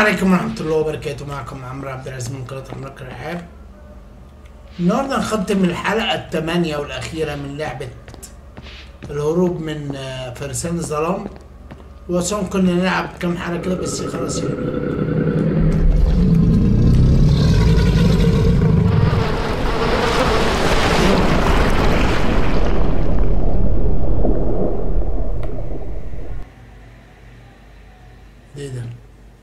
عليكم ورحمة الله وبركاته معكم عمرو عبد العزيز من قناة عملاق الرحاب النهارده نختم الحلقة الثمانية والأخيرة من لعبة الهروب من آه، فرسان الظلام وأصلا كنا نلعب كام حلقة كده بس خلاص يعني ايه ده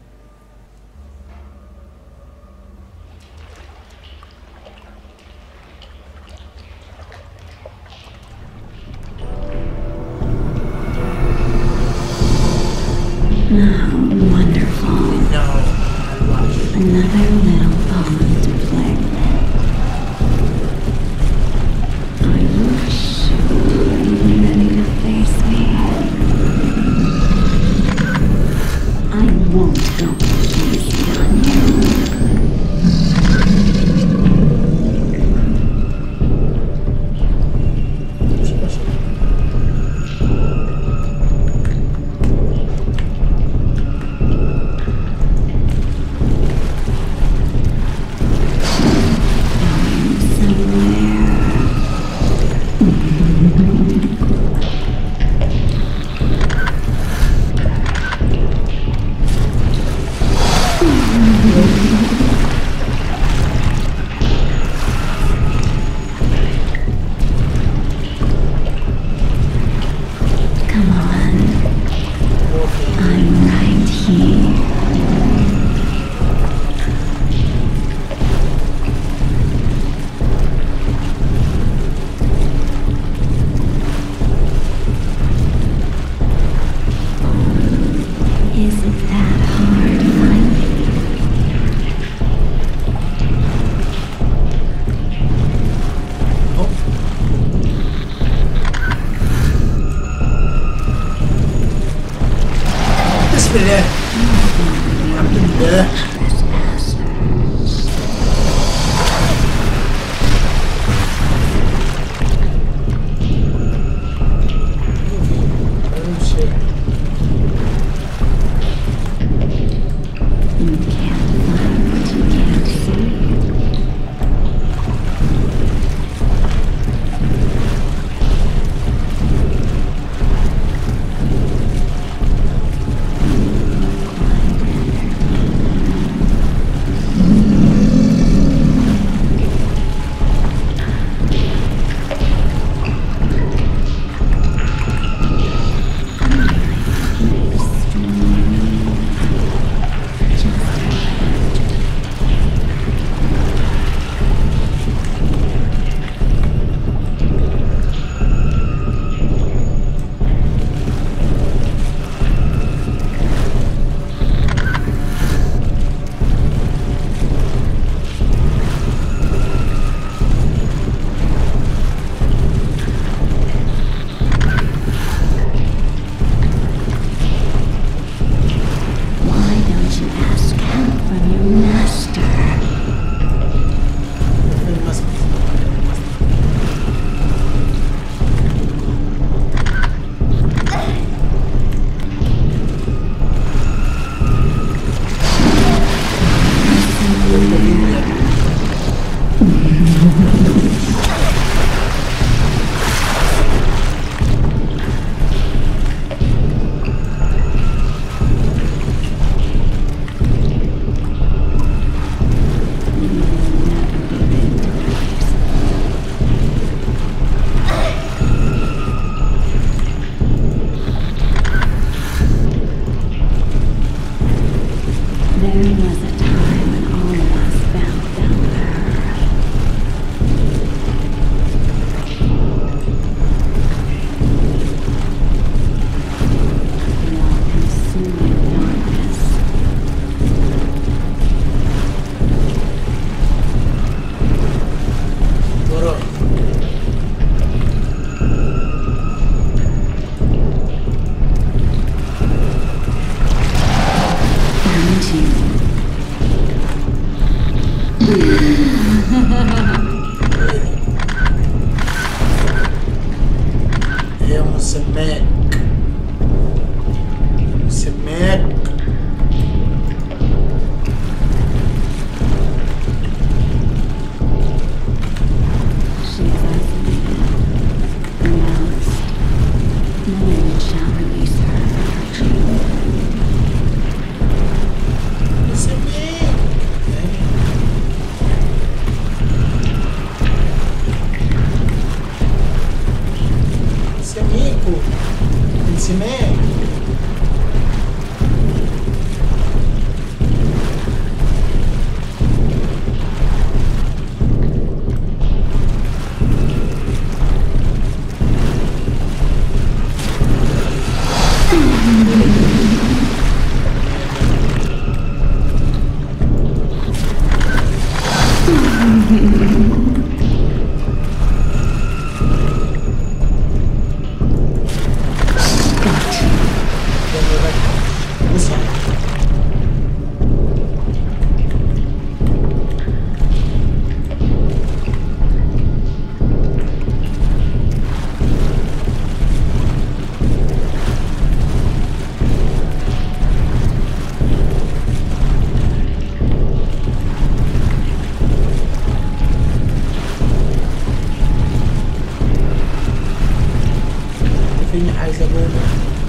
Wonderful. No الوحش Another little poem to play with. Are you sure you're ready to face me? I won't go easy on you. مش بشر Come on, هو في I'm right here. Is it that hard finding? اهو بسم الله الحمد لله مش You can't find what you can't see. Why don't you ask help from your master? في المسجد There was a time when all of us felt down there. The all-consuming darkness. وراء Found you. هي مسماك مسماك يا بوبو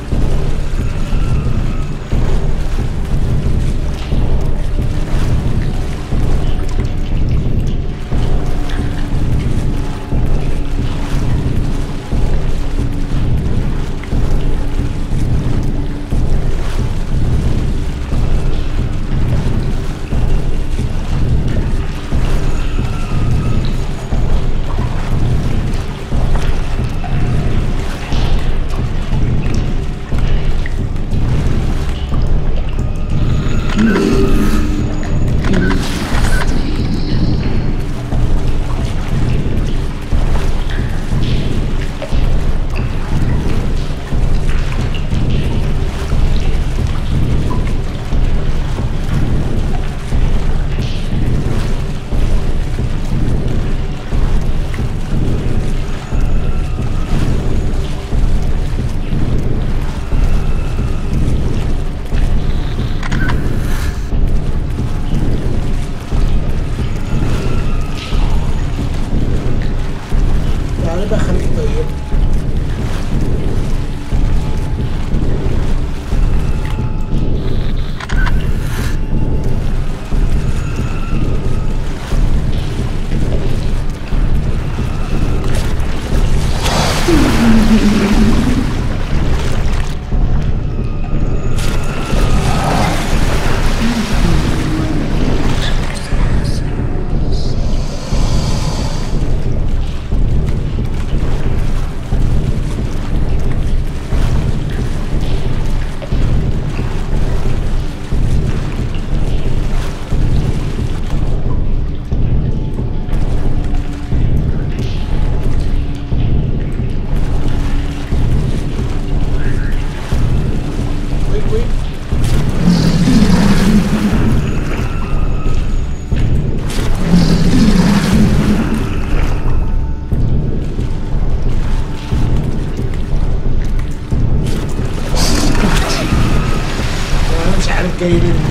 تعالى بقى خليك طيب ويك ويك انا مش عارف جاي ليه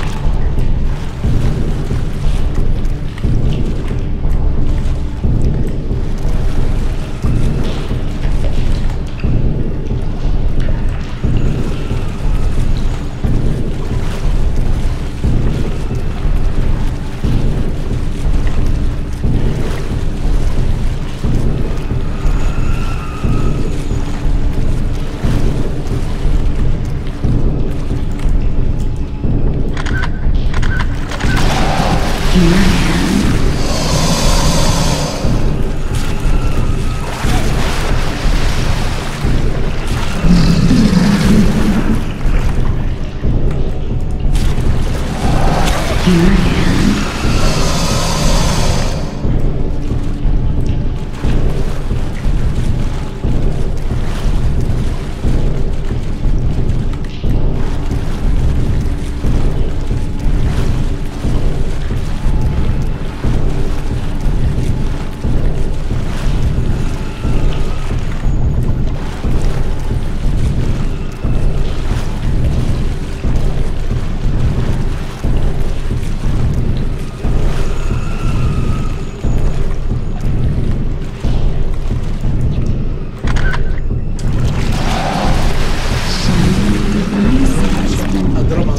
اضربها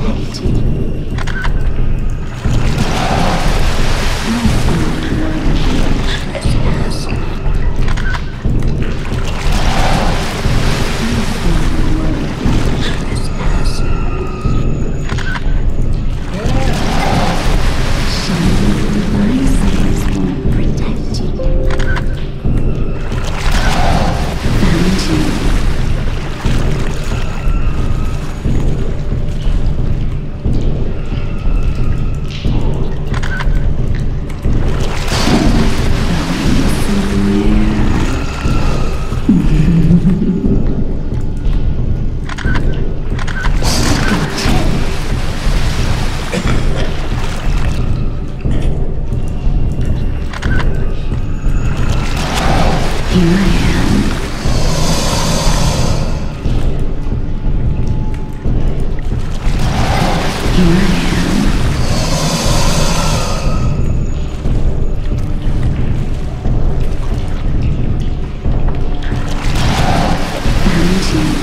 ضرب Bounty.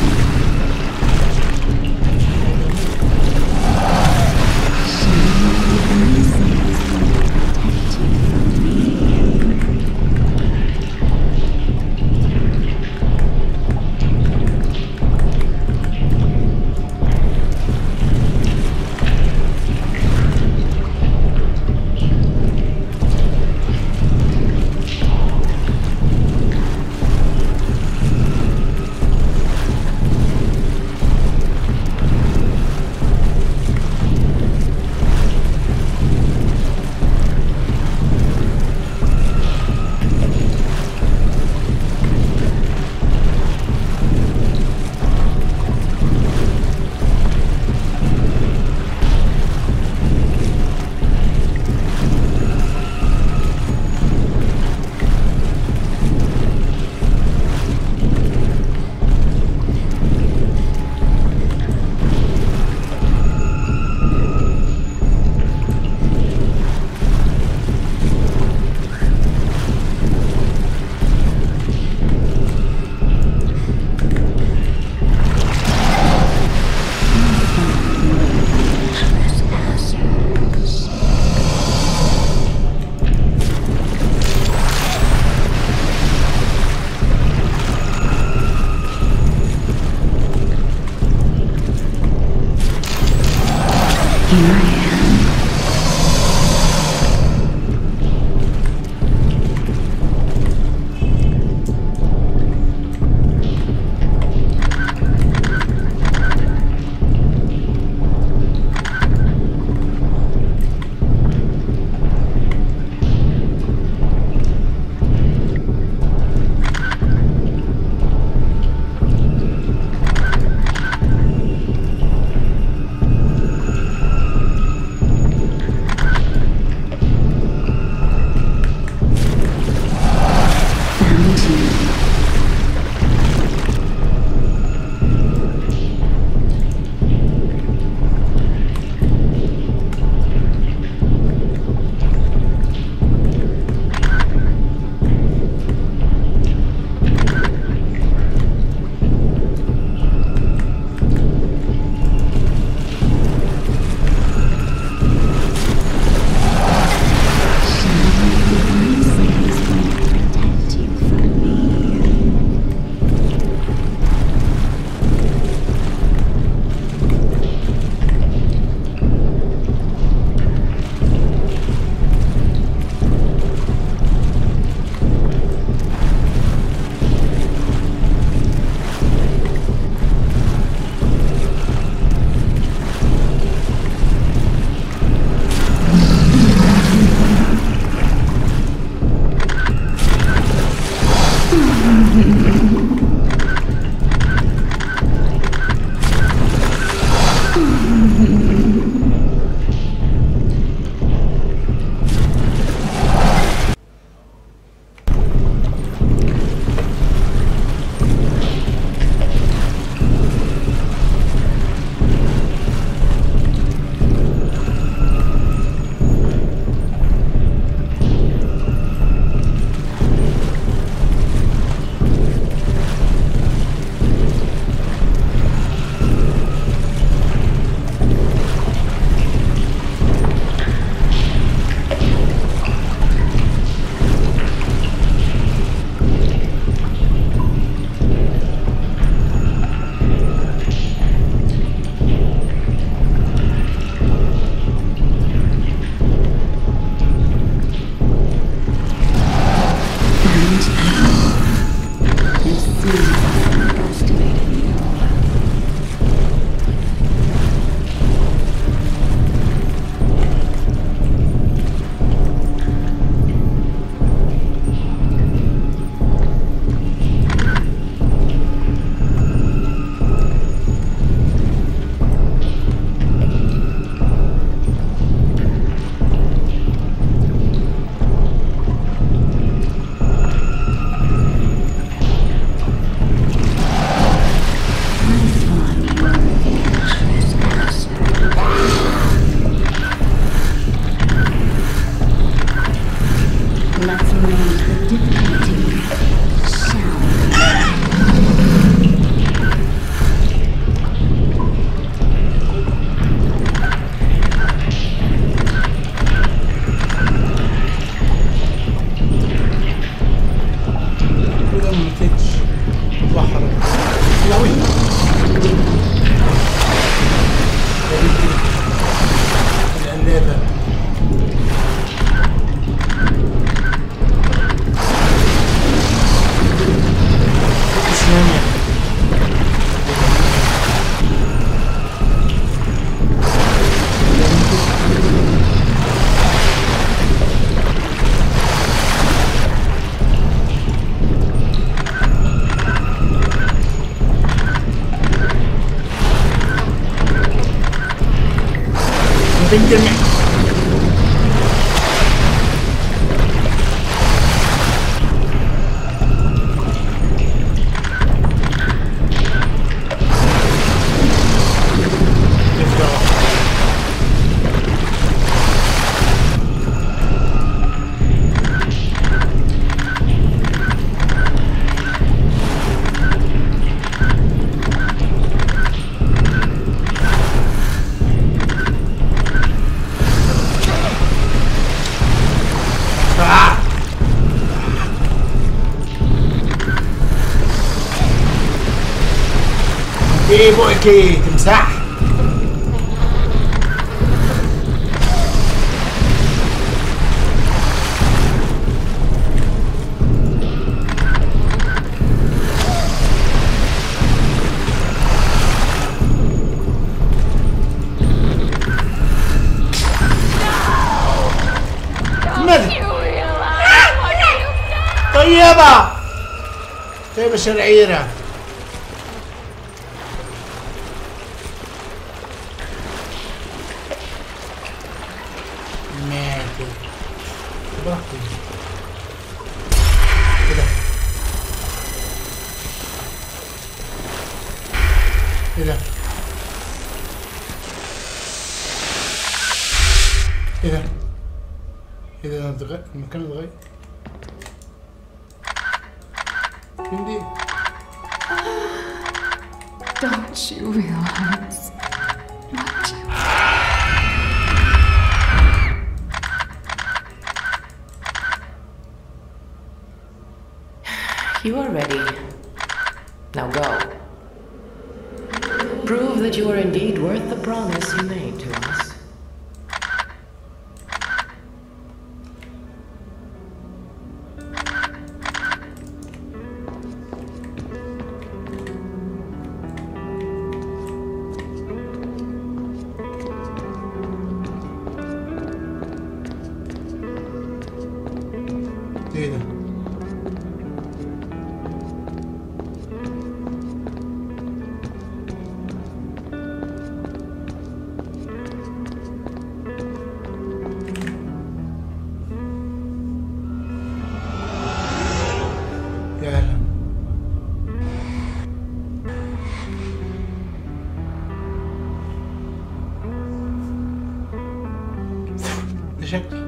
بنت الم... Let's go. Ah! ايه بقك ايه تمسح ماذا You realize what you've done? طيبة طيبة شرعيرة ماتت براحتك كده كده ايه ده؟ ايه ده اتغير المكان اتغير فين دي؟ Don't you realize what you You are ready. Now go. Prove that you are indeed worth the promise you made to us. ايه ده؟ يا هلا ده شكل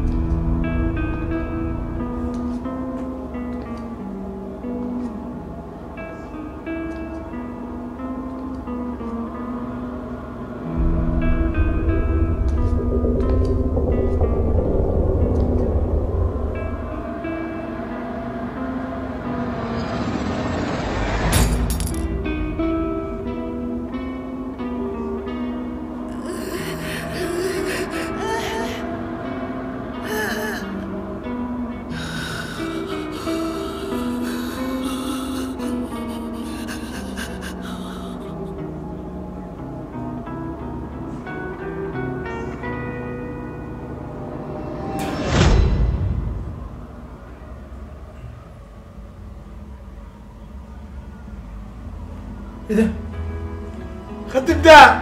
ايه ده؟ خدت ده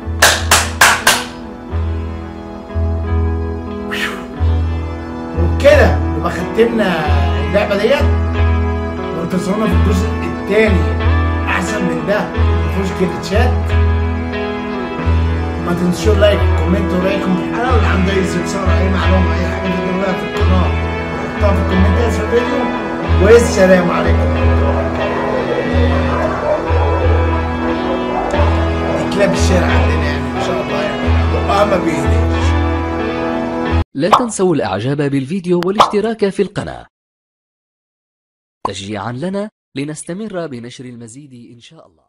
وبكده نبقى ختمنا اللعبه ديت وانتظرونا في الجزء الثاني احسن من ده مفيهوش جلتشات ما تنسوش لايك كومنت ورايكم في الحلقه واللي عنده اي استفسار اي معلومه اي حاجه تقدروا في القناه حطها في الكومنتات في الفيديو والسلام عليكم دي كلاب الشارع عندنا يعني ما شاء الله يعني بقها ما بيهديش لا تنسوا الاعجاب بالفيديو والاشتراك في القناة تشجيعا لنا لنستمر بنشر المزيد ان شاء الله